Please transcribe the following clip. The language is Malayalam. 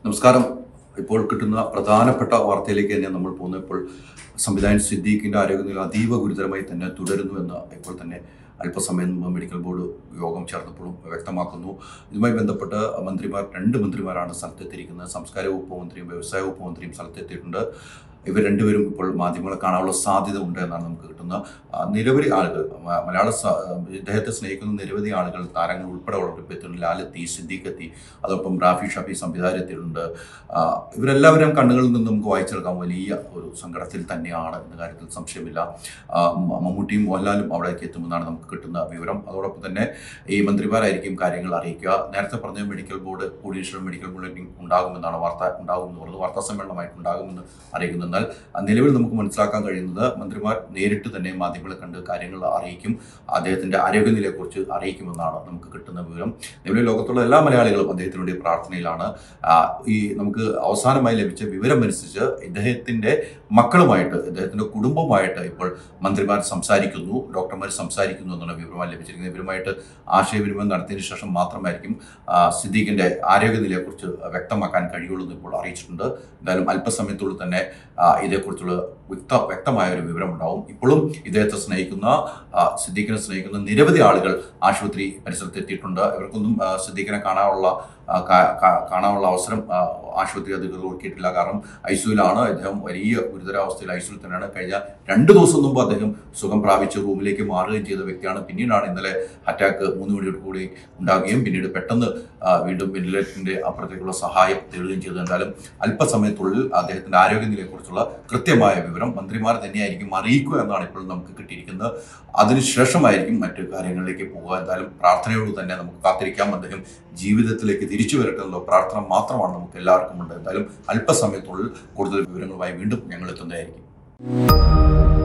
നമസ്കാരം ഇപ്പോൾ കിട്ടുന്ന പ്രധാനപ്പെട്ട വാർത്തയിലേക്ക് തന്നെ നമ്മൾ പോകുന്നത് ഇപ്പോൾ സംവിധായകൻ സിദ്ദീഖിന്റെ ആരോഗ്യനില അതീവ ഗുരുതരമായി തന്നെ തുടരുന്നു എന്ന് ഇപ്പോൾ തന്നെ അല്പസമയം മുമ്പ് മെഡിക്കൽ ബോർഡ് യോഗം ചേർന്നപ്പോഴും വ്യക്തമാക്കുന്നു ഇതുമായി ബന്ധപ്പെട്ട് മന്ത്രിമാർ രണ്ട് മന്ത്രിമാരാണ് സ്ഥലത്തെത്തിയിരിക്കുന്നത് സംസ്കാര വകുപ്പ് മന്ത്രിയും വ്യവസായ വകുപ്പ് മന്ത്രിയും സ്ഥലത്തെത്തിയിട്ടുണ്ട് ഇവർ രണ്ടുപേരും ഇപ്പോൾ മാധ്യമങ്ങളെ കാണാനുള്ള സാധ്യത ഉണ്ട് എന്നാണ് നമുക്ക് കിട്ടുന്ന ആ, നിരവധി ആളുകൾ മ- മലയാള സ- ഇദ്ദേഹത്തെ സ്നേഹിക്കുന്ന നിരവധി ആളുകൾ താരങ്ങൾ ഉൾപ്പെടെ ഉള്ളവർക്ക് എത്തിയിട്ടുണ്ട് ലാലെത്തി സിദ്ദീഖ് എത്തി അതോടൊപ്പം റാഫി ഷഫി സംവിധാനം എത്തിയിട്ടുണ്ട് ആ, ഇവരെല്ലാവരും കണ്ണുകളിൽ നിന്ന് നമുക്ക് വായിച്ചെടുക്കാൻ വലിയ ഒരു സങ്കടത്തിൽ തന്നെയാണ് എന്ന കാര്യത്തിൽ സംശയമില്ല ആ, മ- മമ്മൂട്ടിയും മോഹൻലാലും അവിടേക്ക് എത്തുമെന്നാണ് നമുക്ക് കിട്ടുന്ന വിവരം അതോടൊപ്പം തന്നെ ഈ മന്ത്രിമാരായിരിക്കും കാര്യങ്ങൾ അറിയിക്കുക നേരത്തെ പറഞ്ഞ medical board coordination medical bulletin ഉണ്ടാകുമെന്നാണ് വാർത്ത ഉണ്ടാകുമെന്ന് പറഞ്ഞത് വാർത്താ സമ്മേളനമായിട്ട് ഉണ്ടാകുമെന്ന് അറിയിക്കുന്നു എന്നാൽ ആ, നിലവിൽ നമുക്ക് മനസ്സിലാക്കാൻ കഴിയുന്നത് മന്ത്രിമാർ നേരിട്ട് തന്നെ മാധ്യമങ്ങളെ കണ്ട് കാര്യങ്ങൾ അറിയിക്കും അദ്ദേഹത്തിന്റെ ആരോഗ്യനിലയെക്കുറിച്ച് അറിയിക്കുമെന്നാണ് നമുക്ക് കിട്ടുന്ന വിവരം നിലവിൽ ലോകത്തുള്ള എല്ലാ മലയാളികളും അദ്ദേഹത്തിന് വേണ്ടി പ്രാർത്ഥനയിലാണ് ആ, ഈ നമുക്ക് അവസാനമായി ലഭിച്ച വിവരം അനുസരിച്ച് ഇദ്ദേഹത്തിന്റെ മക്കളുമായിട്ട് ഇദ്ദേഹത്തിന്റെ കുടുംബമായിട്ട് ഇപ്പോൾ മന്ത്രിമാർ സംസാരിക്കുന്നു ഡോക്ടർമാർ സംസാരിക്കുന്നു എന്നുള്ള വിവരമാണ് ലഭിച്ചിരിക്കുന്നത് ഇവരുമായിട്ട് ആശയവിനിമയം നടത്തിയതിനു ശേഷം മാത്രമായിരിക്കും ആ, സിദ്ദീഖിന്റെ ആരോഗ്യനിലയെക്കുറിച്ച് വ്യക്തമാക്കാൻ കഴിയുള്ളൂ എന്ന് ഇപ്പോൾ അറിയിച്ചിട്ടുണ്ട് എന്തായാലും അല്പസമയത്തുള്ളിൽ തന്നെ ആ, ഇതേക്കുറിച്ചുള്ള വ്യക്ത വ്യക്തമായ ഒരു വിവരം ഉണ്ടാവും ഇപ്പോഴും ഇദ്ദേഹത്തെ സ്നേഹിക്കുന്ന ആ, സിദ്ദീഖിനെ സ്നേഹിക്കുന്ന നിരവധി ആളുകൾ ആശുപത്രി പരിസരത്ത് എത്തിയിട്ടുണ്ട് ഇവർക്കൊന്നും ആ, സിദ്ദീഖിനെ കാണാനുള്ള ആ, കാ- കാ- കാണാനുള്ള അവസരം ആ, ആശുപത്രി അധികൃതർ ഒരുക്കിയിട്ടില്ല കാരണം ഐസിയുലാണ് അദ്ദേഹം വലിയ ഗുരുതരാവസ്ഥയിൽ ഐസിയുൽ തന്നെയാണ് കഴിഞ്ഞ രണ്ട് ദിവസം മുമ്പ് അദ്ദേഹം സുഖം പ്രാപിച്ച് റൂമിലേക്ക് മാറുകയും ചെയ്ത വ്യക്തിയാണ് പിന്നീടാണ് ഇന്നലെ അറ്റാക്ക് മൂന്ന് മണിയോട് കൂടി ഉണ്ടാകുകയും പിന്നീട് പെട്ടെന്ന് ആ, വീണ്ടും വെന്റിലേറ്ററിന്റെ അപ്പുറത്തേക്കുള്ള സഹായം തേടുകയും ചെയ്തു എന്തായാലും അല്പസമയത്തുള്ളിൽ അദ്ദേഹത്തിന്റെ ആരോഗ്യനിലയെക്കുറിച്ചുള്ള കൃത്യമായ വിവരം മന്ത്രിമാർ തന്നെയായിരിക്കും അറിയിക്കുക എന്നാണ് ഇപ്പോൾ നമുക്ക് കിട്ടിയിരിക്കുന്നത് അതിനുശേഷമായിരിക്കും മറ്റു കാര്യങ്ങളിലേക്ക് പോകുക എന്തായാലും പ്രാർത്ഥനയോട് തന്നെ നമുക്ക് കാത്തിരിക്കാം അദ്ദേഹം ജീവിതത്തിലേക്ക് തിരിച്ചു വരട്ടെ എന്നുള്ള പ്രാർത്ഥന മാത്രമാണ് നമുക്ക് എല്ലാവർക്കും ഉണ്ട് എന്തായാലും അല്പസമയത്തുള്ളിൽ കൂടുതൽ വിവരങ്ങളുമായി വീണ്ടും ഞങ്ങൾ എത്തുന്നതായിരിക്കും